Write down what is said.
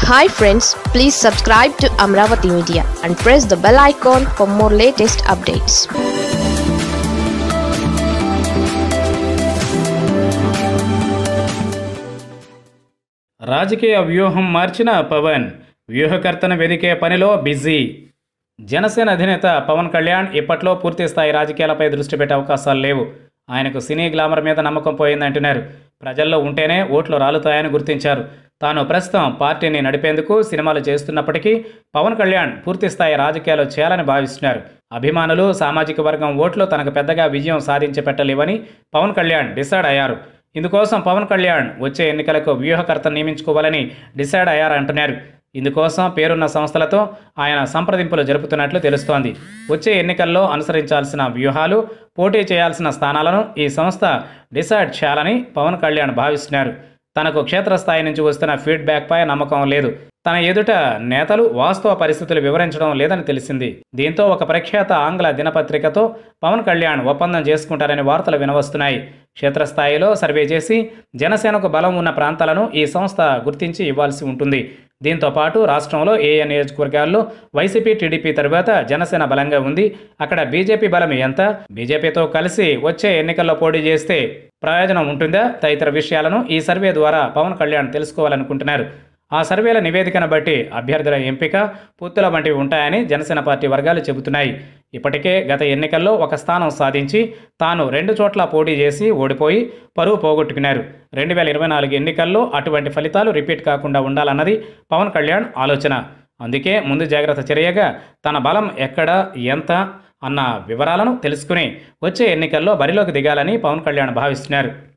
hi friends please subscribe to Amaravati Media and press the bell icon for more latest updates రాజకీయ వ్యూహం మార్చిన పవన్ వ్యూహకర్తను వెదికే పనిలో busy Janasena అధినేత పవన్ కళ్యాణ్ ఇప్పట్లో పూర్తి స్థాయి రాజకీయాలపై దృష్టి పెట్టే అవకాశాలు లేవు ఆయనకు సినీ గ్లామర్ మీద నమ్మకం పోయిందంటున్నారు ప్రజల్లో ఉంటేనే ఓట్లు రాలుతాయని గుర్తించారు తాను ప్రస్తుతం పార్టీని నడిపేందుకు సినిమాలు చేస్తున్నప్పటికీ పవన్ కళ్యాణ్ పూర్తి స్థాయి రాజకీయాలు చేయాలని భావిస్తున్నారు అభిమానులు సామాజిక వర్గం ఓట్లు తనకు పెద్దగా విజయం సాధించి పెట్టలేవని పవన్ కళ్యాణ్ డిసైడ్ అయ్యారు ఇందుకోసం పవన్ కళ్యాణ్ వచ్చే ఎన్నికలకు వ్యూహకర్త నియమించుకోవాలని డిసైడ్ అయ్యారంటున్నారు ఇందుకోసం పేరున్న సంస్థలతో ఆయన సంప్రదింపులు జరుపుతున్నట్లు తెలుస్తోంది వచ్చే ఎన్నికల్లో అనుసరించాల్సిన వ్యూహాలు పోటీ చేయాల్సిన స్థానాలను ఈ సంస్థ డిసైడ్ చేయాలని పవన్ కళ్యాణ్ భావిస్తున్నారు తనకు క్షేత్రస్థాయి నుంచి వస్తున్న ఫీడ్బ్యాక్పై నమ్మకం లేదు తన ఎదుట నేతలు వాస్తవ పరిస్థితులు వివరించడం లేదని తెలిసింది దీంతో ఒక ప్రఖ్యాత ఆంగ్ల దినపత్రికతో పవన్ కళ్యాణ్ ఒప్పందం చేసుకుంటారని వార్తలు వినవస్తున్నాయి క్షేత్రస్థాయిలో సర్వే చేసి జనసేనకు బలం ఉన్న ప్రాంతాలను ఈ సంస్థ గుర్తించి ఇవ్వాల్సి ఉంటుంది దీంతో పాటు రాష్ట్రంలో ఏ ఏ నియోజకవర్గాల్లో వైసీపీ టీడీపీ తరువాత జనసేన బలంగా ఉంది అక్కడ బీజేపీ బలం ఎంత బీజేపీతో కలిసి వచ్చే ఎన్నికల్లో పోటీ చేస్తే ప్రయోజనం ఉంటుందా తదితర విషయాలను ఈ సర్వే ద్వారా పవన్ కళ్యాణ్ తెలుసుకోవాలనుకుంటున్నారు ఆ సర్వేల నివేదికను బట్టి అభ్యర్థుల ఎంపిక పూర్తుల వంటివి ఉంటాయని జనసేన పార్టీ వర్గాలు చెబుతున్నాయి ఇప్పటికే గత ఎన్నికల్లో ఒక స్థానం సాధించి తాను రెండు చోట్ల పోటీ చేసి ఓడిపోయి పరువు పోగొట్టుకున్నారు రెండు వేల ఇరవై నాలుగు ఎన్నికల్లో అటువంటి ఫలితాలు రిపీట్ కాకుండా ఉండాలన్నది పవన్ కళ్యాణ్ ఆలోచన అందుకే ముందు జాగ్రత్త చర్యగా తన బలం ఎక్కడ ఎంత అన్న వివరాలను తెలుసుకుని వచ్చే ఎన్నికల్లో బరిలోకి దిగాలని పవన్ కళ్యాణ్ భావిస్తున్నారు